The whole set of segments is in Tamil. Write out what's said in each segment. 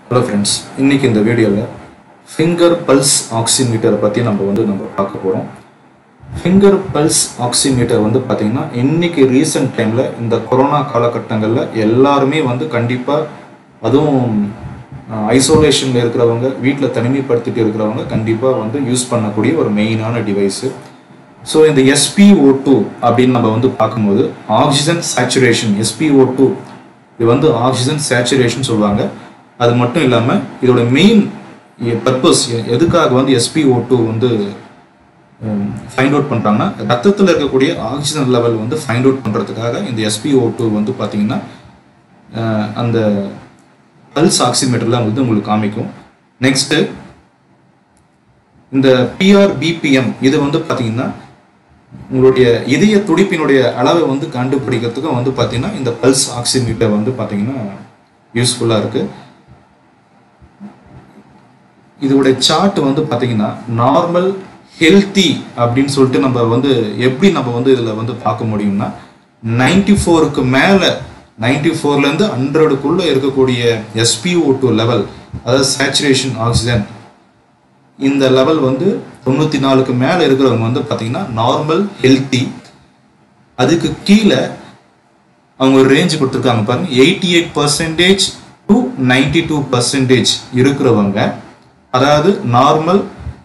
ஹலோ ஃப்ரெண்ட்ஸ் இன்னைக்கு இந்த வீடியோவில் ஃபிங்கர் பல்ஸ் ஆக்சிமீட்டரை பற்றி நம்ம வந்து நம்ம பார்க்க போகிறோம் ஃபிங்கர் பல்ஸ் ஆக்சிமீட்டர் வந்து பார்த்திங்கன்னா இன்னைக்கு ரீசெண்ட் டைமில் இந்த கொரோனா காலகட்டங்களில் எல்லாருமே வந்து கண்டிப்பாக அதுவும் ஐசோலேஷனில் இருக்கிறவங்க வீட்டில் தனிமைப்படுத்திட்டு இருக்கிறவங்க கண்டிப்பாக வந்து யூஸ் பண்ணக்கூடிய ஒரு மெயினான டிவைஸு ஸோ இந்த எஸ்பிஓ டூ அப்படின்னு நம்ம வந்து பார்க்கும்போது ஆக்சிஜன் சேச்சுரேஷன் எஸ்பிஓ டூ இது வந்து ஆக்சிஜன் சேச்சுரேஷன் சொல்லுவாங்க அது மட்டும் இல்லாமல் இதோட மெயின் பர்பஸ் எதுக்காக வந்து எஸ்பிஓ டூ வந்து ஃபைண்ட் அவுட் பண்ணுறாங்கன்னா ரத்தத்தில் இருக்கக்கூடிய ஆக்சிஜன் லெவல் வந்து ஃபைண்ட் அவுட் பண்ணுறதுக்காக இந்த எஸ்பிஓ டூ வந்து பார்த்தீங்கன்னா அஹ், அந்த பல்ஸ் ஆக்சிமீட்டர்லாம் வந்து உங்களுக்கு காமிக்கும் நெக்ஸ்ட்டு இந்த பிஆர்பிபிஎம் இது வந்து பார்த்தீங்கன்னா உங்களுடைய இதய துடிப்பினுடைய அளவை வந்து கண்டுபிடிக்கிறதுக்கும் வந்து பார்த்தீங்கன்னா இந்த பல்ஸ் ஆக்சிமீட்டர் வந்து பார்த்தீங்கன்னா யூஸ்ஃபுல்லாக இருக்குது இதோட சார்ட் வந்து பார்த்தீங்கன்னா நார்மல் ஹெல்த்தி அப்படின்னு சொல்லிட்டு நம்ம வந்து எப்படி நம்ம வந்து இதில் வந்து பார்க்க முடியும்னா நைன்டி ஃபோருக்கு மேலே நைன்டி ஃபோர்லேருந்து ஹண்ட்ரடுக்குள்ளே இருக்கக்கூடிய எஸ்பிஓ டூ லெவல் அதாவது சேச்சுரேஷன் ஆக்சிஜன் இந்த லெவல் வந்து தொண்ணூற்றி நாலுக்கு மேலே இருக்கிறவங்க வந்து பார்த்தீங்கன்னா நார்மல் ஹெல்த்தி அதுக்கு கீழே அவங்க ஒரு ரேஞ்ச் கொடுத்துருக்காங்க பாருங்க eighty eight percentage to ninety two percentage இருக்கிறவங்க அதாவது நார்மல்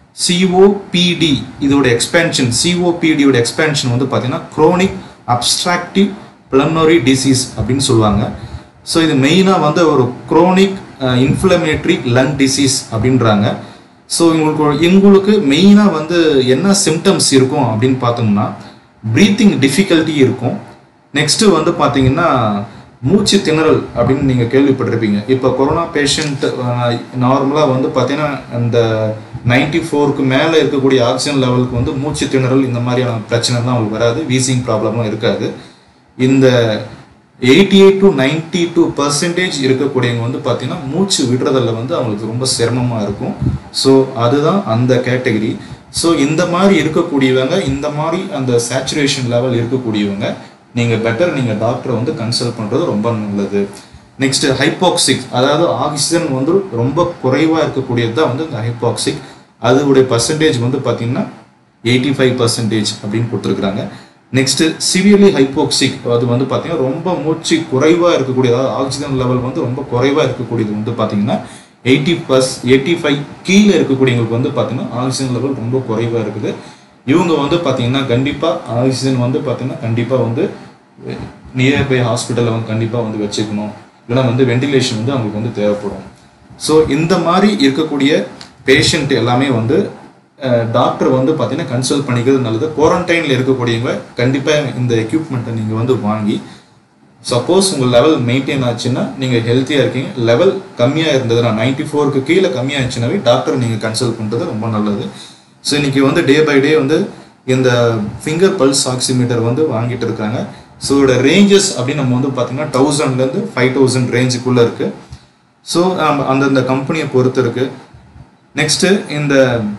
சிஓபிடி இதோட எக்ஸ்பேன்ஷன் சிஓபிடியோட எக்ஸ்பேன்ஷன் வந்து பார்த்தீங்கன்னா குரோனிக் அப்ஸ்ட்ராக்டிவ் பிளம்னரி டிசீஸ் அப்படின்னு சொல்லுவாங்க ஸோ இது மெயினாக வந்து ஒரு குரோனிக் இன்ஃப்ளமேட்டரி லங் டிசீஸ் அப்படின்றாங்க ஸோ இவங்களுக்கு இவங்களுக்கு மெயினாக வந்து என்ன சிம்டம்ஸ் இருக்கும் அப்படின்னு பார்த்தோம்னா ப்ரீத்திங் டிஃபிகல்ட்டி இருக்கும் நெக்ஸ்ட்டு வந்து பார்த்தீங்கன்னா மூச்சு திணறல் அப்படின்னு நீங்கள் கேள்விப்பட்டிருப்பீங்க இப்போ கொரோனா பேஷண்ட் நார்மலாக வந்து பார்த்தீங்கன்னா அந்த நைன்டி ஃபோருக்கு மேலே இருக்கக்கூடிய ஆக்சிஜன் லெவலுக்கு வந்து மூச்சு திணறல் இந்த மாதிரியான பிரச்சனைலாம் அவங்களுக்கு வராது வீசிங் ப்ராப்ளம்லாம் இருக்காது இந்த eighty eight to ninety two percentage இருக்கக்கூடியவங்க வந்து பார்த்தீங்கன்னா மூச்சு விடுறதில் வந்து அவங்களுக்கு ரொம்ப சிரமமாக இருக்கும் ஸோ அதுதான் அந்த கேட்டகரி ஸோ இந்த மாதிரி இருக்கக்கூடியவங்க இந்த மாதிரி அந்த சேச்சுரேஷன் லெவல் இருக்கக்கூடியவங்க நீங்கள் பெட்டர் நீங்கள் டாக்டரை வந்து கன்சல்ட் பண்ணுறது ரொம்ப நல்லது நெக்ஸ்ட் ஹைபாக்சிக் அதாவது ஆக்சிஜன் வந்து ரொம்ப குறைவாக இருக்கக்கூடியது தான் வந்து இந்த ஹைபாக்சிக் அதோடைய பர்சன்டேஜ் வந்து பார்த்தீங்கன்னா எயிட்டி ஃபைவ் பர்சன்டேஜ் அப்படின்னு கொடுத்துருக்குறாங்க நெக்ஸ்ட் சிவியர்லி ஹைப்போக்சிக் அது வந்து பார்த்தீங்கன்னா ரொம்ப மூச்சு குறைவாக இருக்கக்கூடிய அதாவது ஆக்சிஜன் லெவல் வந்து ரொம்ப குறைவாக இருக்கக்கூடியது வந்து பார்த்தீங்கன்னா எயிட்டி ப்ளஸ் எயிட்டி ஃபைவ் கீழே இருக்கக்கூடியவங்களுக்கு வந்து பார்த்தீங்கன்னா ஆக்சிஜன் லெவல் ரொம்ப குறைவாக இருக்குது இவங்க வந்து பார்த்தீங்கன்னா கண்டிப்பாக ஆக்சிஜன் வந்து பார்த்தீங்கன்னா கண்டிப்பாக வந்து நியர்பை ஹாஸ்பிட்டலில் வந்து கண்டிப்பாக வந்து வச்சுக்கணும் இல்லைன்னா வந்து வெண்டிலேஷன் வந்து அவங்களுக்கு வந்து தேவைப்படும் ஸோ இந்த மாதிரி இருக்கக்கூடிய பேஷண்ட் எல்லாமே வந்து டாக்டர் வந்து பார்த்தீங்கன்னா கன்சல்ட் பண்ணிக்கிறது நல்லது குவாரண்டைனில் இருக்கக்கூடியவங்க கண்டிப்பாக இந்த எக்யூப்மெண்ட்டை நீங்கள் வந்து வாங்கி சப்போஸ் உங்கள் லெவல் மெயின்டைன் ஆச்சுன்னா நீங்கள் ஹெல்த்தியாக இருக்கீங்க லெவல் கம்மியாக இருந்ததுன்னா நைன்டி ஃபோருக்கு கீழே கம்மியாக இருந்துச்சுனாவே டாக்டர் நீங்கள் கன்சல்ட் பண்ணுறது ரொம்ப நல்லது ஸோ இன்றைக்கி வந்து டே பை டே வந்து இந்த ஃபிங்கர் பல்ஸ் ஆக்சிமீட்டர் வந்து வாங்கிட்டு இருக்காங்க ஸோ இதோட ரேஞ்சஸ் அப்படின்னு நம்ம வந்து பார்த்தீங்கன்னா தௌசண்ட்லேருந்து ஃபைவ் தௌசண்ட் ரேஞ்சுக்குள்ளே இருக்குது ஸோ அந்தந்த கம்பெனியை பொறுத்து இருக்குது நெக்ஸ்ட்டு இந்த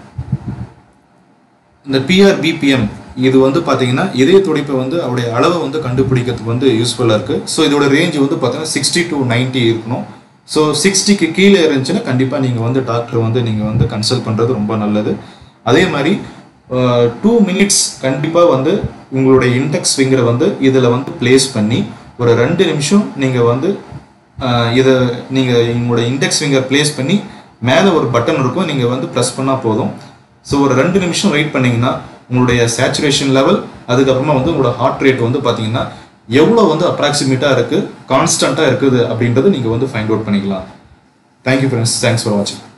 இந்த பிஆர்பிபிஎம் இது வந்து பார்த்தீங்கன்னா இதய துடிப்பை வந்து அவருடைய அளவை வந்து கண்டுபிடிக்கிறதுக்கு வந்து யூஸ்ஃபுல்லாக இருக்குது ஸோ இதோட ரேஞ்ச் வந்து பார்த்தீங்கன்னா சிக்ஸ்டி டு நைன்ட்டி இருக்கணும் ஸோ சிக்ஸ்டிக்கு கீழே இருந்துச்சுன்னா கண்டிப்பாக நீங்கள் வந்து டாக்டர் வந்து நீங்கள் வந்து கன்சல்ட் பண்ணுறது ரொம்ப நல்லது அதே மாதிரி டூ மினிட்ஸ் கண்டிப்பாக வந்து உங்களுடைய இன்டெக்ஸ் ஃபிங்கரை வந்து இதில் வந்து ப்ளேஸ் பண்ணி ஒரு ரெண்டு நிமிஷம் நீங்கள் வந்து அஹ், இதை நீங்கள் உங்களோட இன்டெக்ஸ் ஃபிங்கர் ப்ளேஸ் பண்ணி மேலே ஒரு பட்டன் இருக்கும் நீங்கள் வந்து ப்ரெஸ் பண்ணால் போதும் ஸோ ஒரு ரெண்டு நிமிஷம் வெயிட் பண்ணீங்கன்னா உங்களுடைய சேச்சுரேஷன் லெவல் அதுக்கப்புறமா வந்து உங்களோட ஹார்ட் ரேட் வந்து பார்த்தீங்கன்னா எவ்வளோ வந்து அப்ராக்சிமேட்டாக இருக்குது கான்ஸ்டண்ட்டாக இருக்குது அப்படின்றது நீங்கள் வந்து ஃபைண்ட் அவுட் பண்ணிக்கலாம் தேங்க்யூ ஃப்ரெண்ட்ஸ் தேங்க்ஸ் ஃபார் வாட்சிங்